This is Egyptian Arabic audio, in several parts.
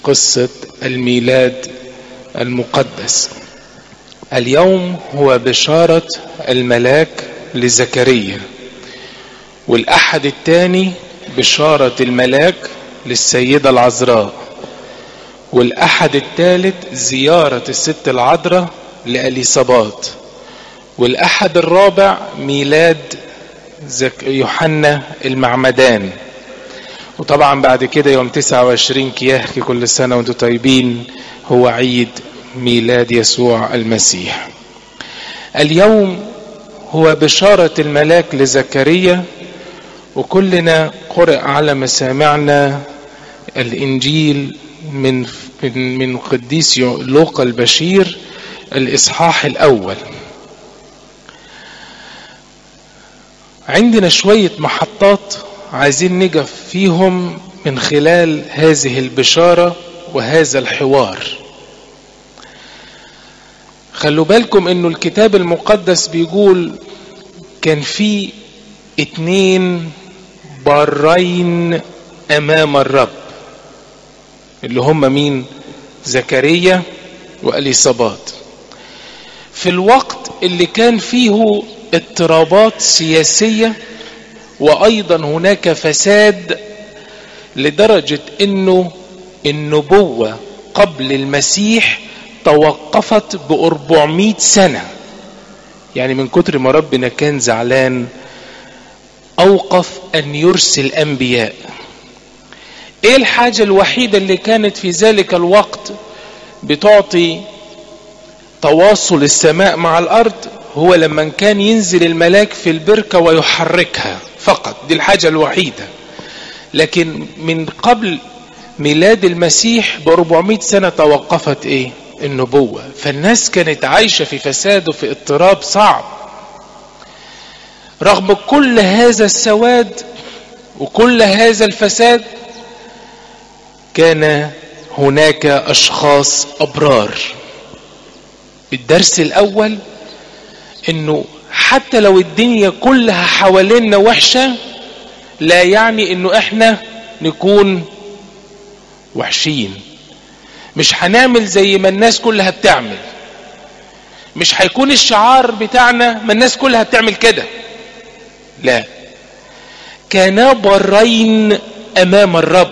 قصة الميلاد المقدس اليوم هو بشارة الملاك لزكريا والأحد الثاني بشارة الملاك للسيدة العذراء والأحد الثالث زيارة الست العذراء لأليصابات والأحد الرابع ميلاد يوحنا المعمدان وطبعا بعد كده يوم 29 كياهكي كل سنة وانتم طيبين هو عيد ميلاد يسوع المسيح اليوم هو بشارة الملاك لزكريا وكلنا قرأ على مسامعنا الإنجيل من من من قديس لوقا البشير الإصحاح الأول عندنا شوية محطات عايزين نقف فيهم من خلال هذه البشارة وهذا الحوار خلوا بالكم انه الكتاب المقدس بيقول كان في اتنين بارين امام الرب اللي هم مين زكريا واليصابات في الوقت اللي كان فيه اضطرابات سياسية وايضا هناك فساد لدرجة انه النبوة قبل المسيح توقفت بأربعمائة سنة يعني من كتر ما ربنا كان زعلان أوقف أن يرسل أنبياء إيه الحاجة الوحيدة اللي كانت في ذلك الوقت بتعطي تواصل السماء مع الأرض هو لما كان ينزل الملاك في البركة ويحركها فقط دي الحاجة الوحيدة لكن من قبل ميلاد المسيح ب 400 سنة توقفت ايه النبوة فالناس كانت عايشة في فساد وفي اضطراب صعب رغم كل هذا السواد وكل هذا الفساد كان هناك اشخاص ابرار الدرس الاول انه حتى لو الدنيا كلها حوالينا وحشة لا يعني انه احنا نكون وحشين مش هنعمل زي ما الناس كلها بتعمل مش هيكون الشعار بتاعنا ما الناس كلها بتعمل كده لا كانا برين امام الرب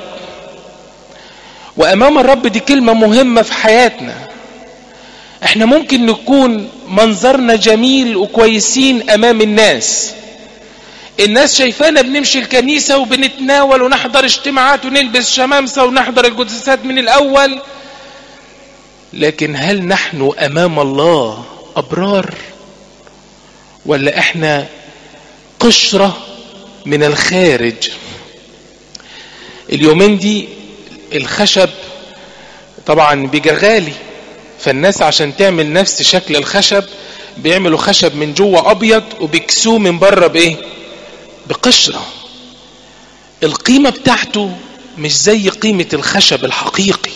وامام الرب دي كلمة مهمة في حياتنا احنا ممكن نكون منظرنا جميل وكويسين امام الناس الناس شايفانا بنمشي الكنيسة وبنتناول ونحضر اجتماعات ونلبس شمامسة ونحضر القدسات من الاول لكن هل نحن امام الله ابرار ولا احنا قشرة من الخارج اليومين دي الخشب طبعا بيجي غالي فالناس عشان تعمل نفس شكل الخشب بيعملوا خشب من جوه ابيض وبيكسوه من بره بايه بقشرة القيمة بتاعته مش زي قيمة الخشب الحقيقي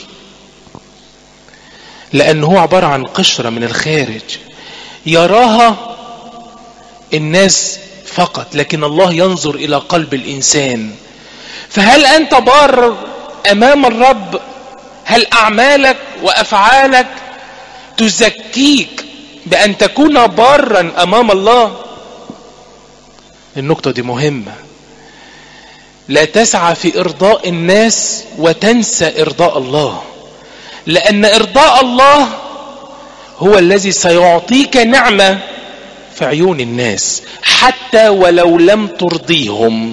لأنه هو عبارة عن قشرة من الخارج يراها الناس فقط لكن الله ينظر إلى قلب الإنسان فهل أنت بار أمام الرب هل أعمالك وأفعالك تزكيك بأن تكون بارا أمام الله النقطة دي مهمة لا تسعى في إرضاء الناس وتنسى إرضاء الله لأن إرضاء الله هو الذي سيعطيك نعمة في عيون الناس حتى ولو لم ترضيهم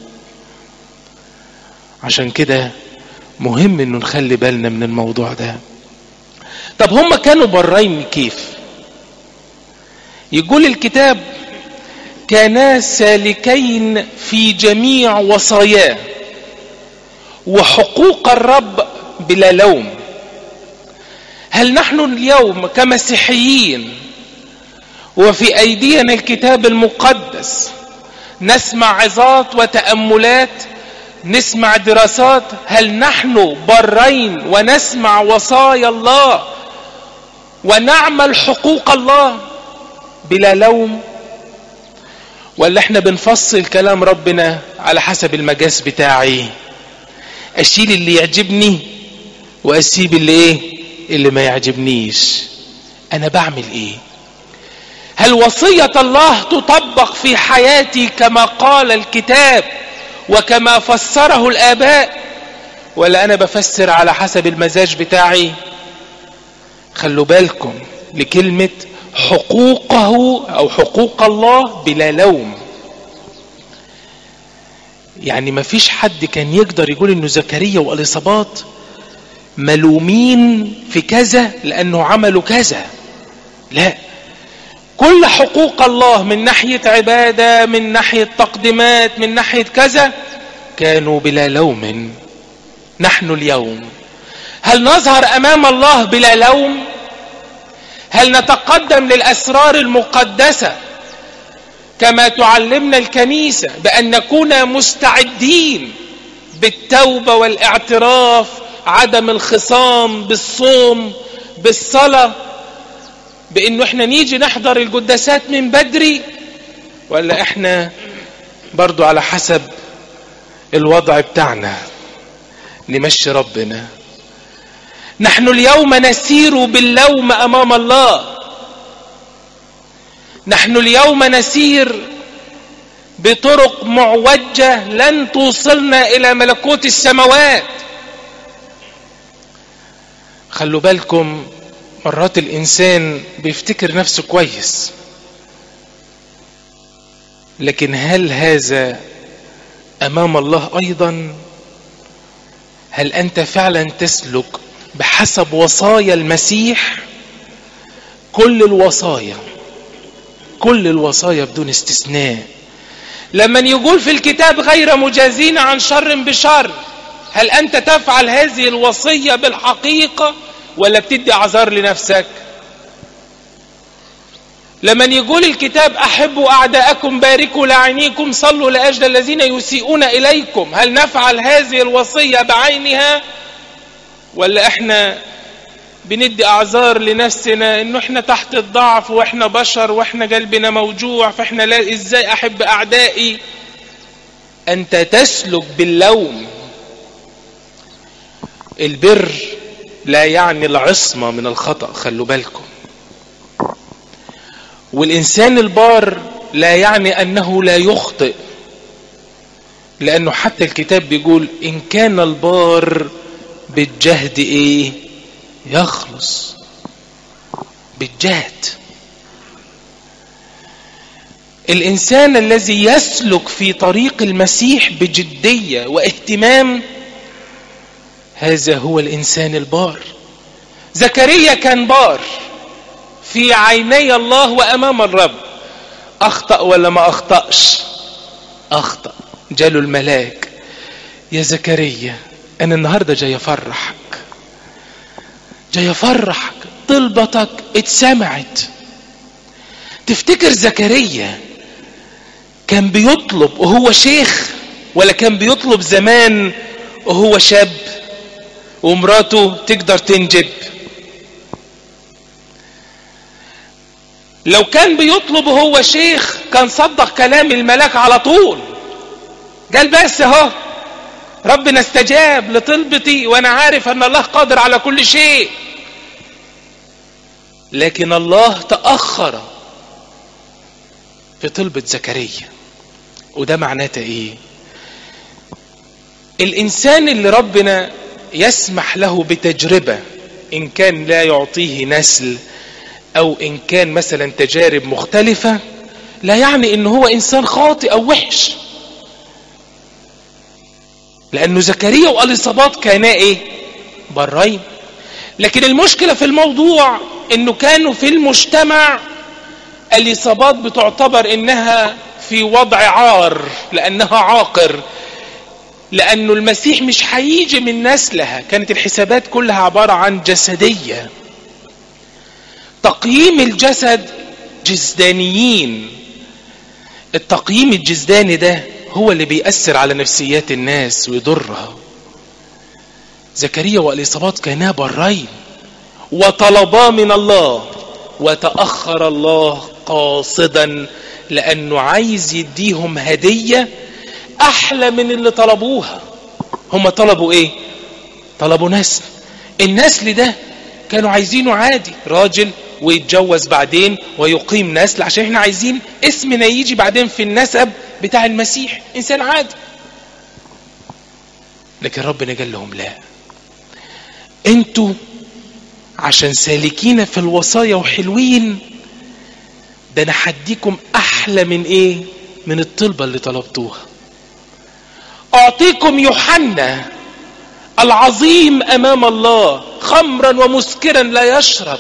عشان كده مهم انه نخلي بالنا من الموضوع ده طب هم كانوا برين كيف يقول الكتاب كانا سالكين في جميع وصاياه وحقوق الرب بلا لوم هل نحن اليوم كمسيحيين وفي ايدينا الكتاب المقدس نسمع عظات وتاملات نسمع دراسات هل نحن برين ونسمع وصايا الله ونعمل حقوق الله بلا لوم ولا احنا بنفصل كلام ربنا على حسب المجاز بتاعي اشيل اللي يعجبني واسيب اللي ايه اللي ما يعجبنيش انا بعمل ايه هل وصية الله تطبق في حياتي كما قال الكتاب وكما فسره الآباء ولا أنا بفسر على حسب المزاج بتاعي خلوا بالكم لكلمة حقوقه أو حقوق الله بلا لوم يعني ما فيش حد كان يقدر يقول انه زكريا واليصابات ملومين في كذا لانه عملوا كذا لا كل حقوق الله من ناحية عبادة من ناحية تقديمات من ناحية كذا كانوا بلا لوم نحن اليوم هل نظهر امام الله بلا لوم هل نتقدم للاسرار المقدسه كما تعلمنا الكنيسه بان نكون مستعدين بالتوبه والاعتراف عدم الخصام بالصوم بالصلاه بانه احنا نيجي نحضر القداسات من بدري ولا احنا برضو على حسب الوضع بتاعنا نمشي ربنا نحن اليوم نسير باللوم امام الله نحن اليوم نسير بطرق معوجه لن توصلنا الى ملكوت السماوات خلوا بالكم مرات الانسان بيفتكر نفسه كويس لكن هل هذا امام الله ايضا هل انت فعلا تسلك بحسب وصايا المسيح كل الوصايا كل الوصايا بدون استثناء لما يقول في الكتاب غير مجازين عن شر بشر هل انت تفعل هذه الوصيه بالحقيقه ولا بتدي اعذار لنفسك لمن يقول الكتاب احبوا اعداءكم باركوا لعينيكم صلوا لاجل الذين يسيئون اليكم هل نفعل هذه الوصيه بعينها ولا احنا بندي اعذار لنفسنا انه احنا تحت الضعف واحنا بشر واحنا قلبنا موجوع فاحنا لا ازاي احب اعدائي انت تسلك باللوم البر لا يعني العصمة من الخطأ خلوا بالكم والإنسان البار لا يعني أنه لا يخطئ لأنه حتى الكتاب بيقول إن كان البار بالجهد إيه يخلص بالجهد الإنسان الذي يسلك في طريق المسيح بجدية واهتمام هذا هو الإنسان البار زكريا كان بار في عيني الله وأمام الرب أخطأ ولا ما أخطأش أخطأ جاله الملاك يا زكريا أنا النهاردة جاي أفرحك جاي أفرحك طلبتك اتسمعت تفتكر زكريا كان بيطلب وهو شيخ ولا كان بيطلب زمان وهو شاب ومراته تقدر تنجب لو كان بيطلب هو شيخ كان صدق كلام الملاك على طول قال بس اهو ربنا استجاب لطلبتي وانا عارف ان الله قادر على كل شيء لكن الله تأخر في طلبة زكريا وده معناته ايه الانسان اللي ربنا يسمح له بتجربة إن كان لا يعطيه نسل أو إن كان مثلا تجارب مختلفة لا يعني إن هو إنسان خاطئ أو وحش لأنه زكريا واليصابات كانا إيه برين لكن المشكلة في الموضوع إنه كانوا في المجتمع اليصابات بتعتبر إنها في وضع عار لأنها عاقر لأنه المسيح مش هيجي من نسلها كانت الحسابات كلها عبارة عن جسدية تقييم الجسد جسدانيين التقييم الجسداني ده هو اللي بيأثر على نفسيات الناس ويضرها زكريا واليصابات كانا برين وطلبا من الله وتأخر الله قاصدا لأنه عايز يديهم هدية احلى من اللي طلبوها هم طلبوا ايه طلبوا نسل النسل ده كانوا عايزينه عادي راجل ويتجوز بعدين ويقيم نسل عشان احنا عايزين اسمنا يجي بعدين في النسب بتاع المسيح انسان عادي لكن ربنا قال لهم لا انتوا عشان سالكين في الوصايا وحلوين ده انا هديكم احلى من ايه من الطلبة اللي طلبتوها اعطيكم يوحنا العظيم امام الله خمرا ومسكرا لا يشرب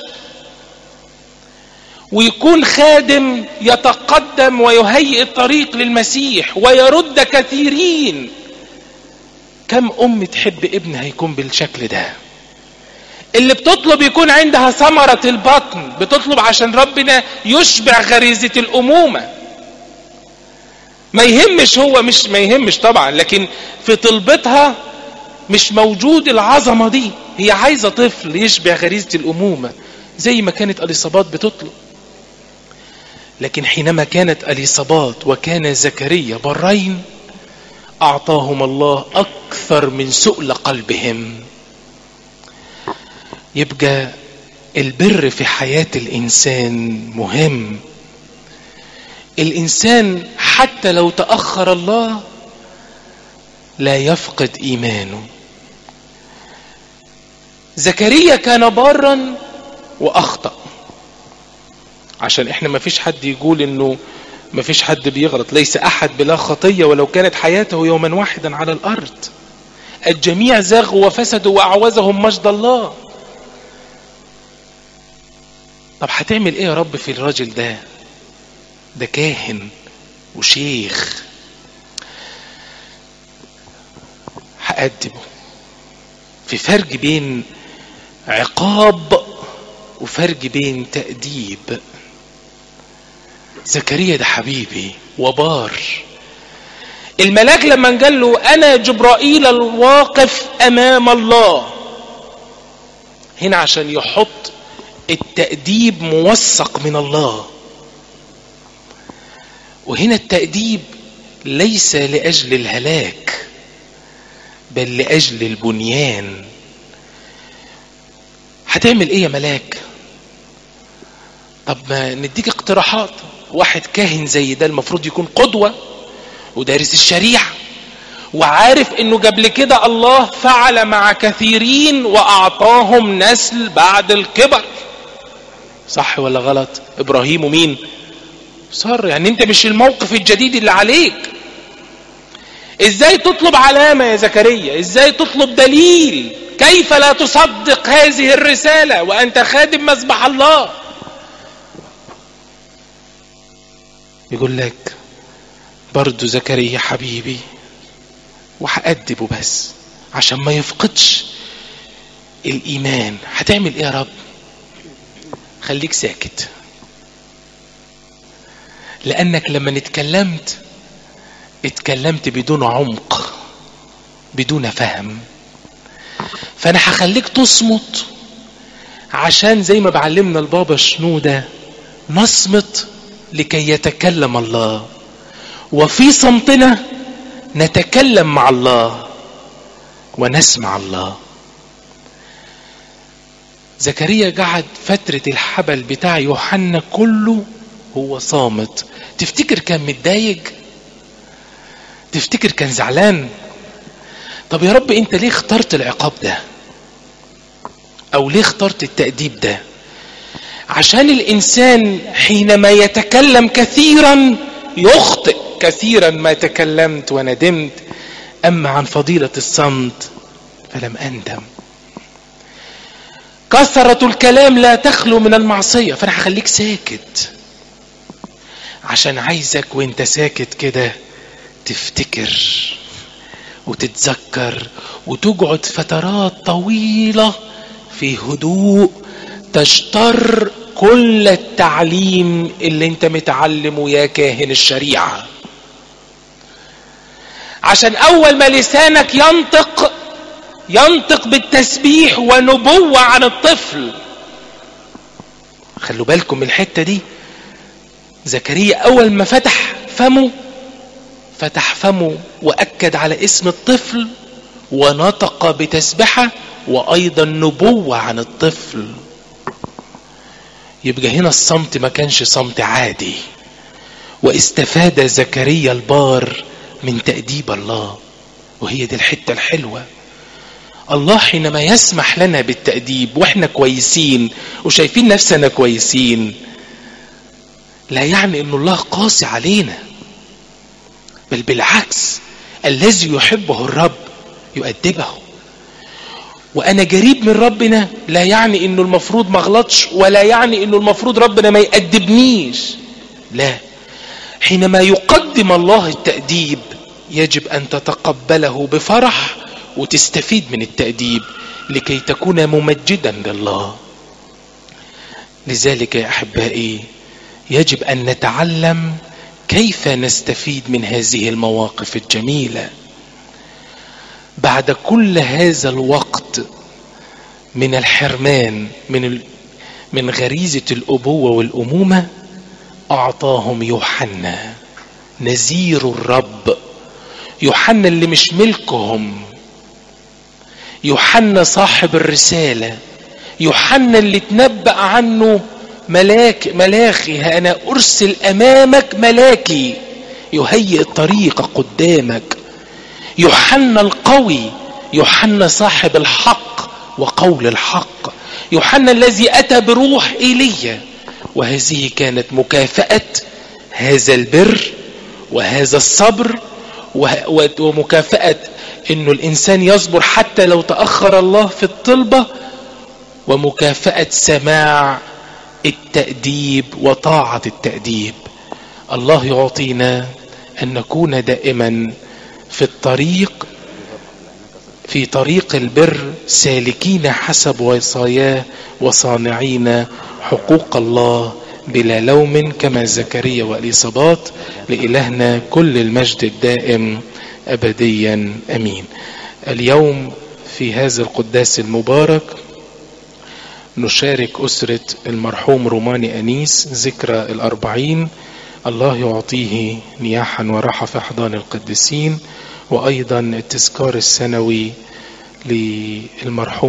ويكون خادم يتقدم ويهيئ الطريق للمسيح ويرد كثيرين كم ام تحب ابنها يكون بالشكل ده اللي بتطلب يكون عندها ثمرة البطن بتطلب عشان ربنا يشبع غريزة الأمومة ما يهمش هو مش ما يهمش طبعا لكن في طلبتها مش موجود العظمة دي هي عايزة طفل يشبع غريزة الأمومة زي ما كانت أليصابات بتطلب لكن حينما كانت أليصابات وكان زكريا برين أعطاهم الله أكثر من سؤل قلبهم يبقى البر في حياة الإنسان مهم الإنسان حتى لو تأخر الله لا يفقد إيمانه زكريا كان بارا وأخطأ عشان احنا ما فيش حد يقول انه ما فيش حد بيغلط ليس احد بلا خطية ولو كانت حياته يوما واحدا على الارض الجميع زاغوا وفسدوا واعوزهم مجد الله طب هتعمل ايه يا رب في الراجل ده ده كاهن وشيخ هأدبه في فرق بين عقاب وفرق بين تأديب زكريا ده حبيبي وبار الملاك لما قال له أنا جبرائيل الواقف أمام الله هنا عشان يحط التأديب موثق من الله وهنا التأديب ليس لأجل الهلاك بل لأجل البنيان هتعمل ايه يا ملاك طب ما نديك اقتراحات واحد كاهن زي ده المفروض يكون قدوة ودارس الشريعة وعارف انه قبل كده الله فعل مع كثيرين واعطاهم نسل بعد الكبر صح ولا غلط ابراهيم ومين صار يعني انت مش الموقف الجديد اللي عليك ازاي تطلب علامة يا زكريا ازاي تطلب دليل كيف لا تصدق هذه الرسالة وانت خادم مذبح الله يقول لك برضو زكريا حبيبي وهأدبه بس عشان ما يفقدش الإيمان هتعمل إيه يا رب خليك ساكت لأنك لما اتكلمت اتكلمت بدون عمق بدون فهم فأنا هخليك تصمت عشان زي ما بعلمنا البابا شنودة نصمت لكي يتكلم الله وفي صمتنا نتكلم مع الله ونسمع الله زكريا قعد فترة الحبل بتاع يوحنا كله هو صامت تفتكر كان متضايق تفتكر كان زعلان طب يا رب انت ليه اخترت العقاب ده او ليه اخترت التأديب ده عشان الانسان حينما يتكلم كثيرا يخطئ كثيرا ما تكلمت وندمت اما عن فضيلة الصمت فلم اندم كثرة الكلام لا تخلو من المعصية فانا هخليك ساكت عشان عايزك وانت ساكت كده تفتكر وتتذكر وتقعد فترات طويلة في هدوء تجتر كل التعليم اللي انت متعلمه يا كاهن الشريعة عشان اول ما لسانك ينطق ينطق بالتسبيح ونبوة عن الطفل خلوا بالكم من الحتة دي زكريا اول ما فتح فمه فتح فمه واكد على اسم الطفل ونطق بتسبحة وايضا نبوة عن الطفل يبقى هنا الصمت ما كانش صمت عادي واستفاد زكريا البار من تأديب الله وهي دي الحتة الحلوة الله حينما يسمح لنا بالتأديب واحنا كويسين وشايفين نفسنا كويسين لا يعني ان الله قاسي علينا بل بالعكس الذي يحبه الرب يؤدبه وانا جريب من ربنا لا يعني انه المفروض ما اغلطش ولا يعني انه المفروض ربنا ما يأدبنيش لا حينما يقدم الله التأديب يجب ان تتقبله بفرح وتستفيد من التأديب لكي تكون ممجدا لله لذلك يا احبائي يجب ان نتعلم كيف نستفيد من هذه المواقف الجميله بعد كل هذا الوقت من الحرمان من من غريزه الابوه والامومه اعطاهم يوحنا نذير الرب يوحنا اللي مش ملكهم يوحنا صاحب الرساله يوحنا اللي تنبأ عنه ملاك ملاخي أنا أرسل أمامك ملاكي يهيئ الطريق قدامك يوحنا القوي يوحنا صاحب الحق وقول الحق يوحنا الذي أتى بروح إيليا وهذه كانت مكافأة هذا البر وهذا الصبر ومكافأة انه الانسان يصبر حتى لو تأخر الله في الطلبة ومكافأة سماع التأديب وطاعة التأديب الله يعطينا أن نكون دائما في الطريق في طريق البر سالكين حسب وصاياه وصانعين حقوق الله بلا لوم كما زكريا واليصابات لإلهنا كل المجد الدائم أبديا أمين اليوم في هذا القداس المبارك نشارك أسرة المرحوم روماني أنيس ذكرى الأربعين الله يعطيه نياحا وراحة في أحضان القديسين وأيضا التذكار السنوي للمرحوم